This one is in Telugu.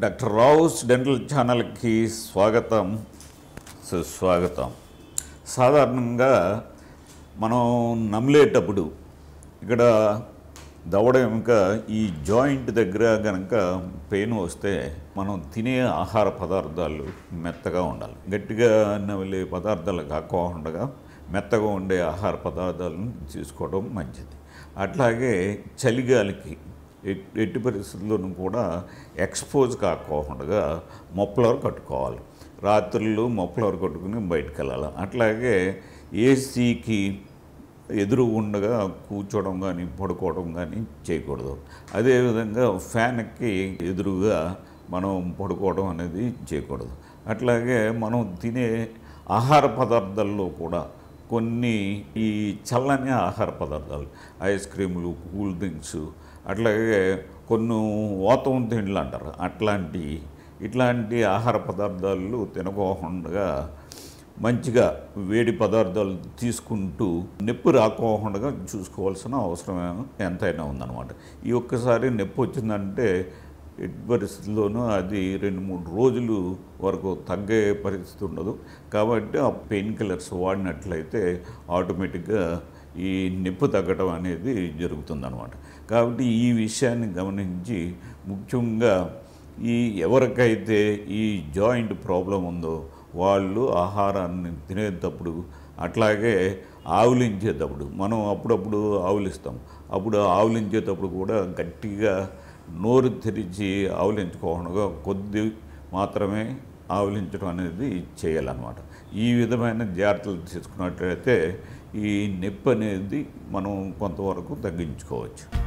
డాక్టర్ రావుస్ డెంటల్ ఛానల్కి స్వాగతం సుస్వాగతం సాధారణంగా మనం నమిలేటప్పుడు ఇక్కడ దవడ ఎముక ఈ జాయింట్ దగ్గర కనుక పెయిన్ వస్తే మనం తినే ఆహార పదార్థాలు మెత్తగా ఉండాలి గట్టిగా నమిలే పదార్థాలు కాకుండా మెత్తగా ఉండే ఆహార పదార్థాలను తీసుకోవడం మంచిది అట్లాగే చలిగాలికి ఎట్- ఎట్టి పరిస్థితుల్లోనూ కూడా ఎక్స్పోజ్ కాకోకుండా మొప్పలవర్ కట్టుకోవాలి రాత్రులు మొప్పలవర్ కట్టుకుని బయటకు వెళ్ళాలి అట్లాగే ఏసీకి ఎదురు ఉండగా కూర్చోవడం కానీ పడుకోవడం కానీ చేయకూడదు అదేవిధంగా ఫ్యాన్కి ఎదురుగా మనం పడుకోవడం అనేది చేయకూడదు అట్లాగే మనం తినే ఆహార పదార్థాల్లో కూడా కొన్ని ఈ చల్లని ఆహార పదార్థాలు ఐస్ క్రీములు కూల్ డ్రింక్స్ అట్లాగే కొన్ని వాతం తిండ్లు అంటారు అట్లాంటి ఇట్లాంటి ఆహార పదార్థాలు తినకోకుండా మంచిగా వేడి పదార్థాలు తీసుకుంటూ నొప్పి రాకోకుండా చూసుకోవాల్సిన అవసరం ఎంతైనా ఉందన్నమాట ఈ ఒక్కసారి నొప్పి వచ్చిందంటే ఎట్టి పరిస్థితుల్లోనూ అది రెండు మూడు రోజులు వరకు తగ్గే పరిస్థితి ఉండదు కాబట్టి ఆ పెయిన్ కిల్లర్స్ వాడినట్లయితే ఆటోమేటిక్గా ఈ నొప్పి తగ్గడం అనేది జరుగుతుందన్నమాట కాబట్టి ఈ విషయాన్ని గమనించి ముఖ్యంగా ఈ ఎవరికైతే ఈ జాయింట్ ప్రాబ్లం ఉందో వాళ్ళు ఆహారాన్ని తినేటప్పుడు అట్లాగే ఆవులించేటప్పుడు మనం అప్పుడప్పుడు ఆవులిస్తాం అప్పుడు ఆవులించేటప్పుడు కూడా గట్టిగా నోరు తెరిచి ఆవులించుకోకుండా కొద్ది మాత్రమే ఆవులించడం అనేది చేయాలన్నమాట ఈ విధమైన జాగ్రత్తలు తీసుకున్నట్లయితే ఈ నొప్పి అనేది మనం కొంతవరకు తగ్గించుకోవచ్చు